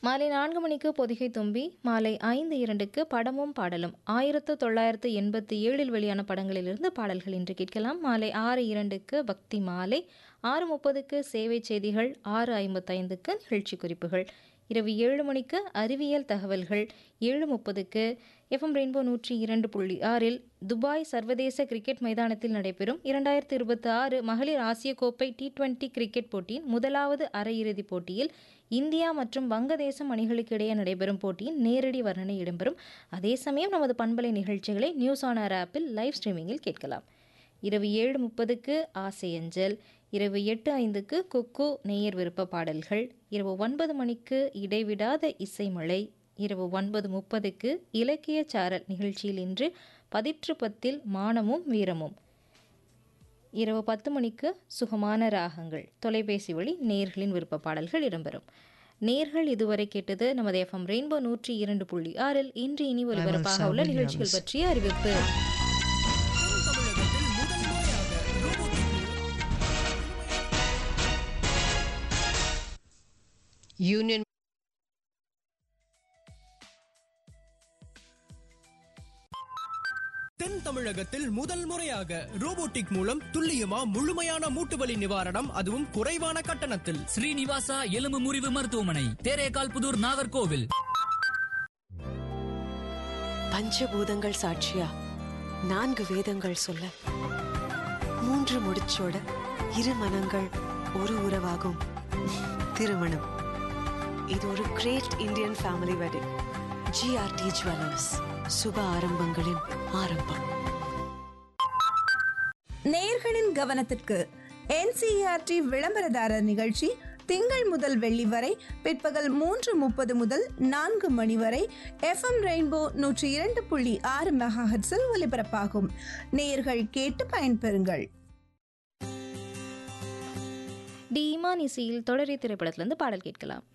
மாலை நான்கு மணிக்கு பொதிகை தும்பி மாலை ஐந்து இரண்டுக்கு படமும் பாடலும் ஆயிரத்து தொள்ளாயிரத்து எண்பத்தி ஏழில் வெளியான படங்களிலிருந்து பாடல்கள் இன்று கேட்கலாம் மாலை ஆறு இரண்டுக்கு பக்தி மாலை ஆறு முப்பதுக்கு சேவை செய்திகள் ஆறு ஐம்பத்தைந்துக்கு நிகழ்ச்சி குறிப்புகள் இரவு ஏழு மணிக்கு அறிவியல் தகவல்கள் ஏழு முப்பதுக்கு எஃப்எம் ரெயின்போ நூற்றி இரண்டு புள்ளி ஆறில் துபாய் சர்வதேச கிரிக்கெட் மைதானத்தில் நடைபெறும் இரண்டாயிரத்தி இருபத்தி ஆறு மகளிர் ஆசிய கோப்பை டி டுவெண்டி கிரிக்கெட் போட்டியின் முதலாவது அரையிறுதிப் போட்டியில் இந்தியா மற்றும் வங்கதேசம் அணிகளுக்கு இடையே நடைபெறும் போட்டியின் நேரடி வர்ணனை இடம்பெறும் அதே சமயம் நமது பண்பலை நிகழ்ச்சிகளை நியூஸ் ஆன் ஏர் ஆப்பில் லைவ் ஸ்ட்ரீமிங்கில் கேட்கலாம் இரவு ஏழு முப்பதுக்கு ஆசை அஞ்சல் இரவு எட்டு ஐந்துக்கு குக்கு நேயர் விருப்ப பாடல்கள் இரவு ஒன்பது மணிக்கு இடைவிடாத இசைமழை இரவு ஒன்பது முப்பதுக்கு இலக்கிய சாரல் நிகழ்ச்சியில் இன்று பதிற்று பத்தில் மானமும் வீரமும் இரவு பத்து மணிக்கு சுகமான ராகங்கள் தொலைபேசி வழி நேர்களின் விருப்ப பாடல்கள் இடம்பெறும் நேர்கள் இதுவரை கேட்டது நமது எஃப்எம் ரெயின்போ நூற்றி இரண்டு புள்ளி ஆறில் இன்று இனி ஒலிபரப்பாக உள்ள நிகழ்ச்சிகள் பற்றிய அறிவிப்பு தமிழகத்தில் முதல் முறையாக ரோபோட்டிக் யூனியன் தென் தமிழகத்தில் முதல் முறையாக ரோபோட்டிக் மூலம் துல்லியமா முழுமையான மூட்டு வலி நிவாரணம் அதுவும் குறைவான கட்டணத்தில் ஸ்ரீனிவாசா எலும்பு முறிவு மருத்துவமனை தேரேகால் புதூர் நாகர்கோவில் பஞ்சபூதங்கள் சாட்சியா நான்கு வேதங்கள் சொல்ல மூன்று முடிச்சோட இரு மனங்கள் ஒரு உறவாகும் திருமணம் இது ஒரு great Indian family wedding GRT jewellers சுப ஆரம்பங்களின் ஆரம்பம் நேயர்களின் கவனத்திற்கு என்சிஆர்டி விளம்பரதாரர் நிகழ்ச்சி திங்கள் முதல் வெள்ளி வரை பிற்பகல் மூன்று முப்பது முதல் நான்கு மணி வரை எஃப்எம் ரெயின்போ நூற்றி இரண்டு புள்ளி ஆறு மெகாஹெட்ஸில் ஒலிபரப்பாகும் நேயர்கள் கேட்டு பயன்பெறுங்கள் டி இமான் இசையில் தொடரி திரைப்படத்திலிருந்து பாடல் கேட்கலாம்